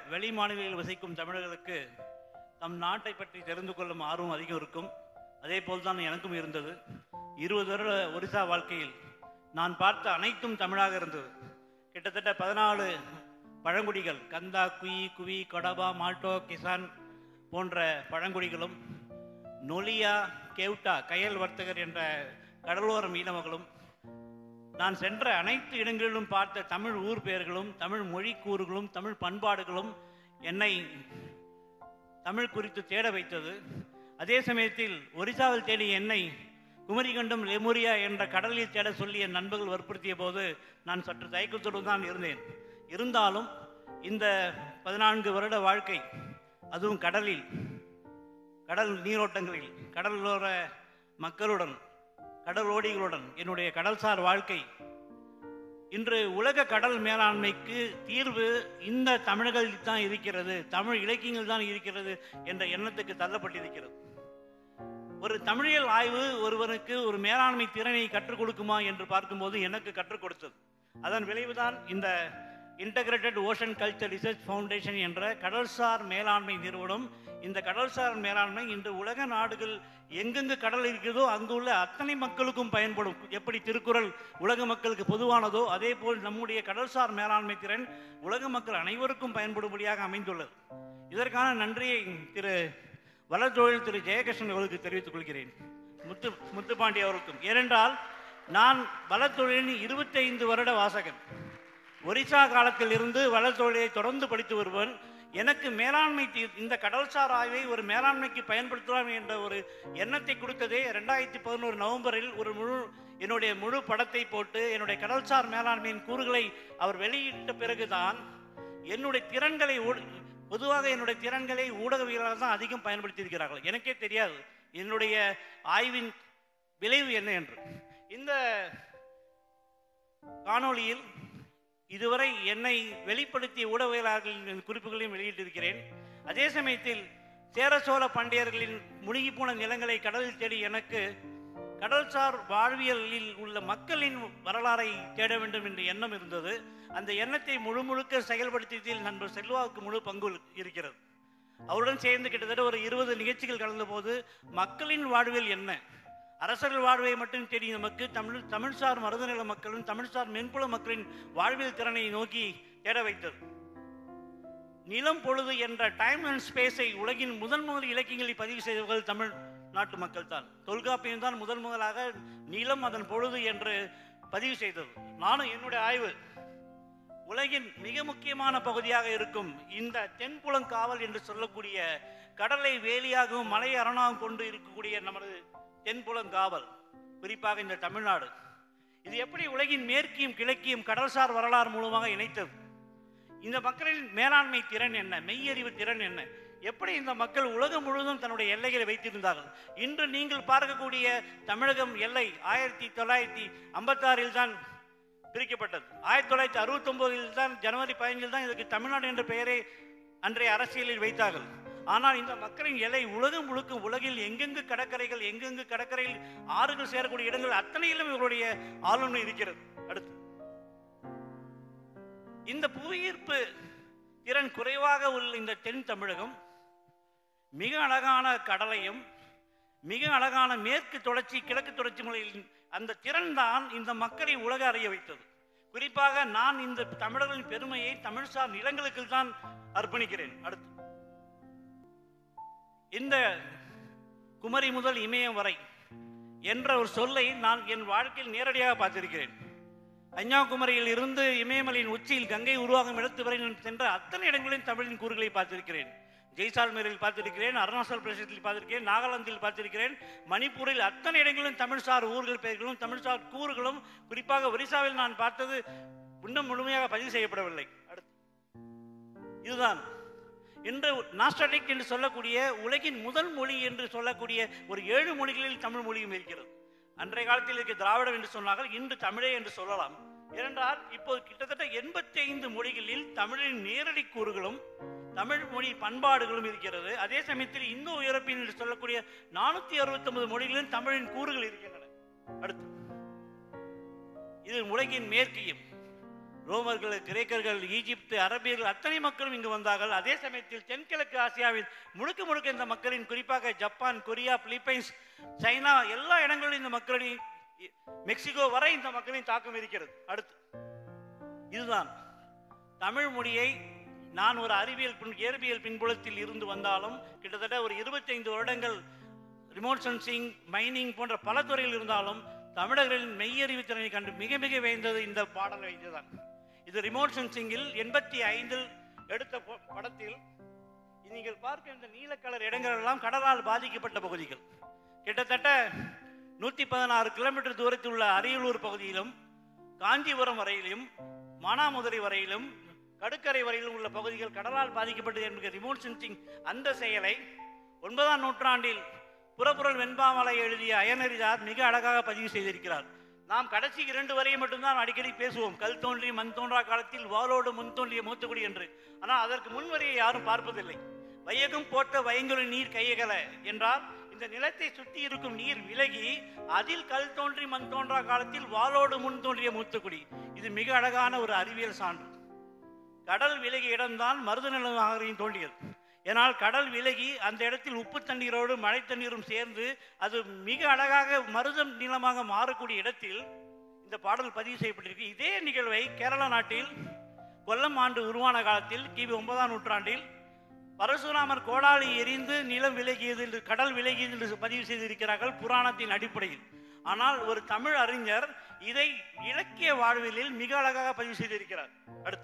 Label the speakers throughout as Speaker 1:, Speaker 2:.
Speaker 1: வெளி மாநிலங்களில் வசிக்கும் தமிழர்களுக்கு தம் நாட்டை பற்றி தெரிந்து கொள்ளும் ஆர்வம் அதிகம் இருக்கும் அதே போல்தான் எனக்கும் இருந்தது இருபது வருட ஒரிசா வாழ்க்கையில் நான் பார்த்த அனைத்தும் தமிழாக இருந்தது கிட்டத்தட்ட பதினாலு பழங்குடிகள் கந்தா குயி குவி கொடபா மால்டோ கிசான் போன்ற பழங்குடிகளும் நொலியா கேவ்டா கயல் வர்த்தகர் என்ற கடலோர மீனவர்களும் நான் சென்ற அனைத்து இடங்களிலும் பார்த்த தமிழ் ஊர் பெயர்களும் தமிழ் மொழி கூறுகளும் தமிழ் பண்பாடுகளும் என்னை தமிழ் குறித்து தேட வைத்தது அதே சமயத்தில் ஒரிசாவில் தேடிய என்னை குமரிகண்டம் லெமுரியா என்ற கடலில் தேட சொல்லி என் நண்பர்கள் வற்புறுத்திய போது நான் சற்று தயக்கத்துடன் தான் இருந்தேன் இருந்தாலும் இந்த பதினான்கு வருட வாழ்க்கை அதுவும் கடலில் கடல் நீரோட்டங்களில் கடலோர மக்களுடன் கடலோடிகளுடன் என்னுடைய கடல்சார் வாழ்க்கை இன்று உலக கடல் மேலாண்மைக்கு தீர்வு இந்த தமிழர்களில் தான் இருக்கிறது தமிழ் இலக்கியங்கள் தான் இருக்கிறது என்ற எண்ணத்துக்கு தள்ளப்பட்டிருக்கிறது ஒரு தமிழியல் ஆய்வு ஒருவனுக்கு ஒரு மேலாண்மை திறனை கற்றுக் கொடுக்குமா என்று பார்க்கும்போது எனக்கு கற்றுக் கொடுத்தது அதன் விளைவுதான் இந்த integrated ocean culture research foundation என்ற கடல்சார் மேலாண்மை நிறுவனம் இந்த கடல்சார் மேலாண்மை இன்று உலக நாடுகள் எங்கெங்கு கடல் இருக்கிறதோ அங்குள்ள அத்தனை மக்களுக்கும் பயன்படும் எப்படி திருக்குறள் உலக மக்களுக்கு பொதுவானதோ அதே போல் நம்முடைய கடல்சார் மேலாண்மை திறன் உலக மக்கள் அனைவருக்கும் பயன்படும்படியாக அமைந்துள்ளது இதற்கான நன்றியை திரு வளர்தொழில் திரு ஜெயகிருஷ்ணன் அவர்களுக்கு தெரிவித்துக் கொள்கிறேன் முத்து முத்துப்பாண்டி அவர்களுக்கும் ஏனென்றால் நான் வளர்தொழிலின் இருபத்தைந்து வருட வாசகன் ஒரிசா காலத்தில் இருந்து வளர்தொழிலை தொடர்ந்து படித்து வருவன் எனக்கு மேலாண்மை தி- இந்த கடல்சார் ஆய்வை ஒரு மேலாண்மைக்கு பயன்படுத்தலாம் என்ற ஒரு எண்ணத்தை கொடுத்ததே ரெண்டாயிரத்தி பதினோரு நவம்பரில் ஒரு முழு என்னுடைய முழு படத்தை போட்டு என்னுடைய கடல்சார் மேலாண்மையின் கூறுகளை அவர் வெளியிட்ட பிறகுதான் என்னுடைய திறன்களை ஊட- பொதுவாக என்னுடைய திறன்களை ஊடகவியலாளர் தான் அதிகம் பயன்படுத்தி இருக்கிறார்கள் எனக்கே தெரியாது என்னுடைய ஆய்வின் விளைவு என்ன என்று இந்த காணொளியில் இதுவரை என்னை வெளிப்படுத்திய ஊடகவியலாளர்களின் குறிப்புகளையும் வெளியிட்டிருக்கிறேன் அதே சமயத்தில் சேர சோழ பாண்டியர்களின் முழுகி போன நிலங்களை கடலில் தேடி எனக்கு கடல்சார் வாழ்வியலில் உள்ள மக்களின் வரலாறை தேட வேண்டும் என்ற எண்ணம் இருந்தது அந்த எண்ணத்தை முழு முழுக்க செயல்படுத்தியதில் நண்பர் செல்வாவுக்கு முழு பங்கு இருக்கிறது அவருடன் சேர்ந்து கிட்டத்தட்ட ஒரு இருபது நிகழ்ச்சிகள் கலந்தபோது மக்களின் வாழ்வியல் என்ன அரசர்கள் வாழ்வை மட்டும் தெரியும் நமக்கு தமிழ் தமிழ்சார் மருதநில மக்களும் தமிழ்சார் மென்புல மக்களின் வாழ்வியல் திறனை நோக்கி தேட வைத்தது நிலம் பொழுது என்ற டைம் அண்ட் ஸ்பேஸை உலகின் முதன் முதல் இலக்கியங்களில் பதிவு செய்தவர்கள் தமிழ் நாட்டு மக்கள் தான் தொல்காப்பியம் தான் முதன் முதலாக நிலம் அதன் பொழுது என்று பதிவு செய்தது நானும் என்னுடைய ஆய்வு உலகின் மிக முக்கியமான பகுதியாக இருக்கும் இந்த தென்புலங்காவல் என்று சொல்லக்கூடிய கடலை வேலியாகவும் மலை அரணாகவும் கொண்டு இருக்கக்கூடிய நமது தென்புலங்காவல் குறிப்பாக இந்த தமிழ்நாடு இது எப்படி உலகின் மேற்கியும் கிழக்கியும் கடல்சார் வரலாறு மூலமாக இணைத்தது இந்த மக்களின் மேலாண்மை திறன் என்ன மெய்யறிவு திறன் என்ன எப்படி இந்த மக்கள் உலகம் முழுவதும் தன்னுடைய எல்லைகளை வைத்திருந்தார்கள் இன்று நீங்கள் பார்க்கக்கூடிய தமிழகம் எல்லை ஆயிரத்தி தொள்ளாயிரத்தி ஐம்பத்தாறில் தான் பிரிக்கப்பட்டது ஆயிரத்தி தொள்ளாயிரத்தி அறுபத்தொன்பதில் தான் ஜனவரி பதினஞ்சில் தான் இதுக்கு தமிழ்நாடு என்ற பெயரை அன்றைய அரசியலில் வைத்தார்கள் ஆனால் இந்த மக்களின் எல்லை உலகம் முழுக்க உலகில் எங்கெங்கு கடற்கரைகள் எங்கெங்கு கடற்கரையில் ஆறுகள் சேரக்கூடிய இடங்கள் அத்தனையிலும் இவருடைய ஆளுமை இருக்கிறது அடுத்து இந்த புவியீர்ப்பு திறன் குறைவாக உள்ள இந்த தென் தமிழகம் மிக அழகான கடலையும் மிக அழகான மேற்கு தொடர்ச்சி கிழக்கு தொடர்ச்சி மலையின் அந்த திறன் தான் இந்த மக்களை உலக அறிய வைத்தது குறிப்பாக நான் இந்த தமிழர்களின் பெருமையை தமிழ்சார் நிலங்களுக்கு தான் அர்ப்பணிக்கிறேன் அடுத்து இந்த குமரி முதல் இமயம் வரை என்ற ஒரு சொல்லை நான் என் வாழ்க்கையில் நேரடியாக பார்த்திருக்கிறேன் கன்னியாகுமரியில் இருந்து இமயமலையின் உச்சியில் கங்கை உருவாகும் இடத்து வரை நான் சென்ற அத்தனை இடங்களிலும் தமிழின் கூறுகளை பார்த்திருக்கிறேன் ஜெய்சால்மேரில் பார்த்திருக்கிறேன் அருணாச்சல் பிரதேசத்தில் பார்த்திருக்கிறேன் நாகாலாந்தில் பார்த்திருக்கிறேன் மணிப்பூரில் அத்தனை இடங்களிலும் தமிழ்சார் ஊர்கள் பெயர்களும் தமிழ்சார் கூறுகளும் குறிப்பாக ஒரிசாவில் நான் பார்த்தது இன்னும் முழுமையாக பதிவு செய்யப்படவில்லை அடுத்து இதுதான் இன்று நாஸ்டாட்டிக் என்று சொல்லக்கூடிய உலகின் முதல் மொழி என்று சொல்லக்கூடிய ஒரு ஏழு மொழிகளில் தமிழ் மொழியும் இருக்கிறது அன்றைய காலத்தில் இருக்க திராவிடம் என்று சொன்னார்கள் இன்று தமிழே என்று சொல்லலாம் ஏனென்றால் இப்போது கிட்டத்தட்ட எண்பத்தி ஐந்து மொழிகளில் தமிழின் நேரடி கூறுகளும் தமிழ் மொழி பண்பாடுகளும் இருக்கிறது அதே சமயத்தில் இந்தோ யூரோப்பியன் என்று சொல்லக்கூடிய நானூத்தி அறுபத்தி ஒன்பது மொழிகளிலும் தமிழின் கூறுகள் இருக்கின்றன அடுத்து இது உலகின் மேற்கையும் ரோமர்கள் கிரேக்கர்கள் ஈஜிப்து அரபியர்கள் அத்தனை மக்களும் இங்கு வந்தார்கள் அதே சமயத்தில் தென்கிழக்கு ஆசியாவில் முழுக்க முழுக்க இந்த மக்களின் குறிப்பாக ஜப்பான் கொரியா பிலிப்பைன்ஸ் சைனா எல்லா இடங்களிலும் இந்த மக்களின் மெக்சிகோ வரை இந்த மக்களின் தாக்கம் இருக்கிறது அடுத்து இதுதான் தமிழ் மொழியை நான் ஒரு அறிவியல் பின் இயற்பியல் பின்புலத்தில் இருந்து வந்தாலும் கிட்டத்தட்ட ஒரு இருபத்தைந்து வருடங்கள் ரிமோட் சென்சிங் மைனிங் போன்ற பல துறையில் இருந்தாலும் தமிழர்களின் மெய்யறிவு திறனை கண்டு மிக மிக வேந்தது இந்த பாடல் வைத்துதான் இது ரிமோட் சென்சிங்கில் எண்பத்தி ஐந்தில் எடுத்த ப- படத்தில் நீங்கள் பார்க்க இந்த நீல கலர் இடங்கள் எல்லாம் கடலால் பாதிக்கப்பட்ட பகுதிகள் கிட்டத்தட்ட நூற்றி பதினாறு கிலோமீட்டர் தூரத்தில் உள்ள அரியலூர் பகுதியிலும் காஞ்சிபுரம் வரையிலும் மானாமதுரை வரையிலும் கடுக்கரை வரையிலும் உள்ள பகுதிகள் கடலால் பாதிக்கப்பட்டது என்கிற ரிமோட் சென்சிங் அந்த செயலை ஒன்பதாம் நூற்றாண்டில் புறப்புறல் வெண்பாமலை எழுதிய அயனரிதார் மிக அழகாக பதிவு செய்திருக்கிறார் நாம் கடைசி இரண்டு வரையை மட்டும்தான் அடிக்கடி பேசுவோம் கல் தோன்றி மண் தோன்றா காலத்தில் வாளோடு முன் தோன்றிய மூத்தக்குடி என்று ஆனால் அதற்கு முன் வரையை யாரும் பார்ப்பதில்லை வையகம் போட்ட வயங்குறு நீர் கையகல என்றால் இந்த நிலத்தை சுற்றி இருக்கும் நீர் விலகி அதில் கல் தோன்றி மண் தோன்றா காலத்தில் வாளோடு முன் தோன்றிய மூத்தக்குடி இது மிக அழகான ஒரு அறிவியல் சான்று கடல் விலகிய இடம்தான் மருதநில நாகரிகம் தோன்றியது ஏனால் கடல் விலகி அந்த இடத்தில் உப்பு தண்ணீரோடு மழை தண்ணீரும் சேர்ந்து அது மிக அழகாக மருத நிலமாக மாறக்கூடிய இடத்தில் இந்த பாடல் பதிவு செய்யப்பட்டிருக்கு இதே நிகழ்வை கேரள நாட்டில் கொல்லம் ஆண்டு உருவான காலத்தில் கிபி ஒன்பதாம் நூற்றாண்டில் பரசுராமர் கோடாலி எரிந்து நிலம் விலகியது என்று கடல் விலகியது என்று பதிவு செய்திருக்கிறார்கள் புராணத்தின் அடிப்படையில் ஆனால் ஒரு தமிழ் அறிஞர் இதை இலக்கிய வாழ்வியலில் மிக அழகாக பதிவு செய்திருக்கிறார் அடுத்து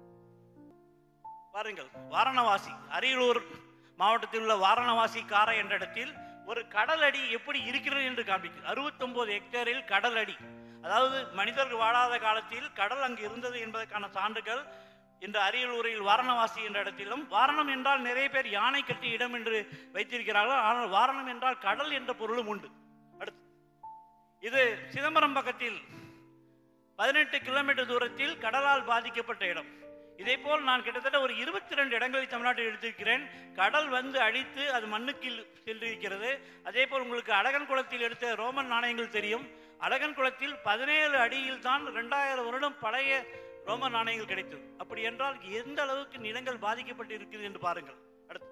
Speaker 1: பாருங்கள் வாரணவாசி அரியலூர் மாவட்டத்தில் உள்ள வாரணவாசி காரை என்ற இடத்தில் ஒரு கடல் அடி எப்படி இருக்கிறது என்று காண்பிக்கிறது அறுபத்தொன்பது ஹெக்டேரில் கடல் அடி அதாவது மனிதர்கள் வாழாத காலத்தில் கடல் அங்கு இருந்தது என்பதற்கான சான்றுகள் இந்த அரியலூரில் வாரணவாசி என்ற இடத்திலும் வாரணம் என்றால் நிறைய பேர் யானை கட்டிய இடம் என்று வைத்திருக்கிறார்கள் ஆனால் வாரணம் என்றால் கடல் என்ற பொருளும் உண்டு அடுத்து இது சிதம்பரம் பக்கத்தில் பதினெட்டு கிலோமீட்டர் தூரத்தில் கடலால் பாதிக்கப்பட்ட இடம் இதே போல் நான் கிட்டத்தட்ட ஒரு இருபத்தி ரெண்டு இடங்களை தமிழ்நாட்டில் எடுத்திருக்கிறேன் கடல் வந்து அழித்து அது மண்ணுக்கில் சென்றிருக்கிறது அதே போல் உங்களுக்கு அழகன் குளத்தில் எடுத்த ரோமன் நாணயங்கள் தெரியும் அழகன் குளத்தில் பதினேழு அடியில் தான் ரெண்டாயிரம் வருடம் பழைய ரோமன் நாணயங்கள் கிடைத்தது அப்படி என்றால் எந்த அளவுக்கு நிலங்கள் பாதிக்கப்பட்டு இருக்குது என்று பாருங்கள் அடுத்து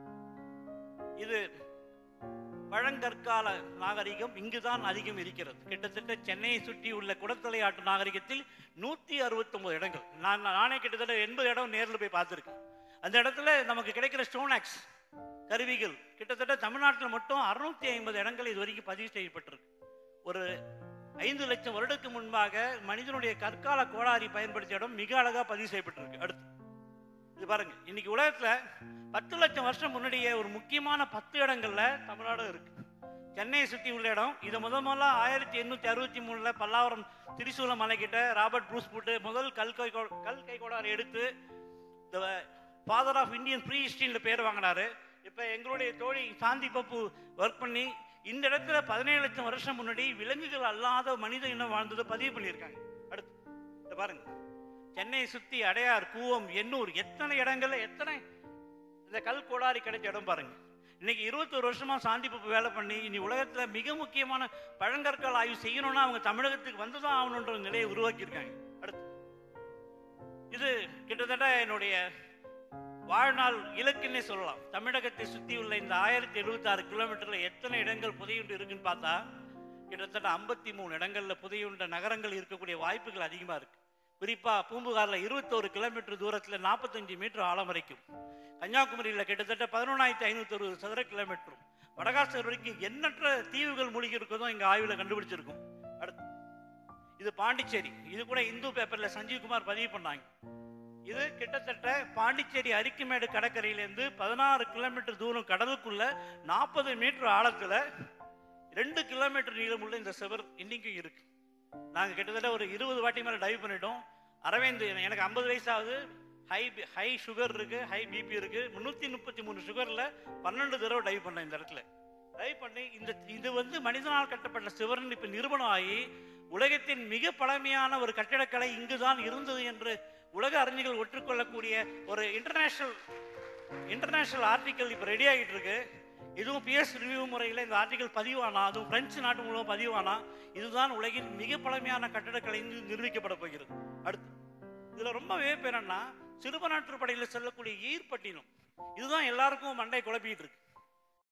Speaker 1: இது பழங்கற்கால நாகரிகம் இங்குதான் அதிகம் இருக்கிறது கிட்டத்தட்ட சென்னையை சுற்றி உள்ள குடத்தலை ஆட்டு நாகரிகத்தில் நூற்றி அறுபத்தொன்பது இடங்கள் நான் நானே கிட்டத்தட்ட எண்பது இடம் நேரில் போய் பார்த்துருக்கேன் அந்த இடத்துல நமக்கு கிடைக்கிற ஸ்டோனாக்ஸ் கருவிகள் கிட்டத்தட்ட தமிழ்நாட்டில் மட்டும் அறுநூத்தி ஐம்பது இடங்கள் இது வரைக்கும் பதிவு செய்யப்பட்டிருக்கு ஒரு ஐந்து லட்சம் வருடத்துக்கு முன்பாக மனிதனுடைய கற்கால கோடாரி பயன்படுத்திய இடம் மிக அழகாக பதிவு செய்யப்பட்டிருக்கு அடுத்து இது பாருங்க இன்னைக்கு உலகத்துல பத்து லட்சம் வருஷம் முன்னாடியே ஒரு முக்கியமான பத்து இடங்கள்ல தமிழ்நாடு இருக்கு சென்னையை சுற்றி உள்ள இடம் இதை முத முதல்ல ஆயிரத்தி எண்ணூற்றி அறுபத்தி மூணில் பல்லாவரம் திரிசூலம் மலைக்கிட்ட ராபர்ட் ப்ரூஸ் போட்டு முதல் கல் கை கோ- கல் கை கோடாரை எடுத்து த ஃபாதர் ஆஃப் இந்தியன் ப்ரீ ஹிஸ்ட்ரியில் பேர் வாங்கினாரு இப்போ எங்களுடைய தோழி சாந்தி பப்பு ஒர்க் பண்ணி இந்த இடத்துல பதினேழு லட்சம் வருஷம் முன்னாடி விலங்குகள் அல்லாத மனித இனம் வாழ்ந்ததை பதிவு பண்ணியிருக்காங்க அடுத்து இதை பாருங்க சென்னையை சுற்றி அடையார் கூவம் எண்ணூர் எத்தனை இடங்கள்ல எத்தனை இந்த கல் கோடாரி கிடைச்ச இடம் பாருங்க இன்னைக்கு இருபத்தொரு வருஷமா சாந்தி பப்பு வேலை பண்ணி இனி உலகத்துல மிக முக்கியமான பழங்கற்கால ஆய்வு செய்யணும்னா அவங்க தமிழகத்துக்கு வந்துதான் ஆகணுன்ற ஒரு நிலையை உருவாக்கியிருக்காங்க அடுத்து இது கிட்டத்தட்ட என்னுடைய வாழ்நாள் இலக்குன்னே சொல்லலாம் தமிழகத்தை சுற்றியுள்ள இந்த ஆயிரத்தி எழுபத்தாறு கிலோமீட்டர்ல எத்தனை இடங்கள் புதையுண்டு இருக்குன்னு பார்த்தா கிட்டத்தட்ட ஐம்பத்தி மூணு இடங்கள்ல புதையுண்ட நகரங்கள் இருக்கக்கூடிய வாய்ப்புகள் அதிகமா இருக்கு குறிப்பா பூம்புகார்ல இருபத்தோரு கிலோமீட்டர் தூரத்துல நாற்பத்தஞ்சு மீட்டர் ஆழம் வரைக்கும் கன்னியாகுமரியில் கிட்டத்தட்ட பதினொன்றாயிரத்தி ஐநூத்தி அறுபது சதுர கிலோமீட்டரும் வடகாசர் வரைக்கும் எண்ணற்ற தீவுகள் மூழ்கி இருக்கதோ எங்க ஆய்வுல கண்டுபிடிச்சிருக்கோம் அடுத்து இது பாண்டிச்சேரி இது கூட இந்து பேப்பர்ல சஞ்சீவ்குமார் பதிவு பண்ணாங்க இது கிட்டத்தட்ட பாண்டிச்சேரி அரிக்குமேடு கடற்கரையிலேருந்து பதினாறு கிலோமீட்டர் தூரம் கடலுக்குள்ள நாற்பது மீட்டர் ஆழத்துல ரெண்டு கிலோமீட்டர் நீளமுள்ள இந்த செவர் இன்னைக்கும் இருக்கு நாங்கள் கிட்டத்தட்ட ஒரு இருபது வாட்டி மேலே டைவ் பண்ணிட்டோம் அரவிந்த் எனக்கு ஐம்பது வயசாகுது ஹை ஹை சுகர் இருக்கு ஹை பிபி இருக்கு முந்நூற்றி முப்பத்தி மூணு சுகரில் பன்னெண்டு தடவை டைவ் பண்ணேன் இந்த இடத்துல டைவ் பண்ணி இந்த இது வந்து மனிதனால் கட்டப்பட்ட சிவரன் இப்போ நிறுவனம் ஆகி உலகத்தின் மிக பழமையான ஒரு கட்டிடக்கலை இங்குதான் இருந்தது என்று உலக அறிஞர்கள் ஒற்றுக்கொள்ளக்கூடிய ஒரு இன்டர்நேஷனல் இன்டர்நேஷனல் ஆர்டிக்கல் இப்போ ரெடி ஆகிட்டு இருக்கு இதுவும் பிஎஸ் ரிவ்யூ முறையில் இந்த ஆர்டிக்கல் பதிவானா அதுவும் பிரெஞ்சு நாட்டு மூலம் பதிவானா இதுதான் உலகின் மிக பழமையான கட்டடக்கலை இங்கு நிரூபிக்கப்பட போகிறது அடுத்து இதுல ரொம்ப வியப்பு என்னன்னா சிறுபநாற்று படையில செல்லக்கூடிய ஈர்ப்பட்டினம் இதுதான் எல்லாருக்கும் மண்டை குழப்பிட்டு இருக்கு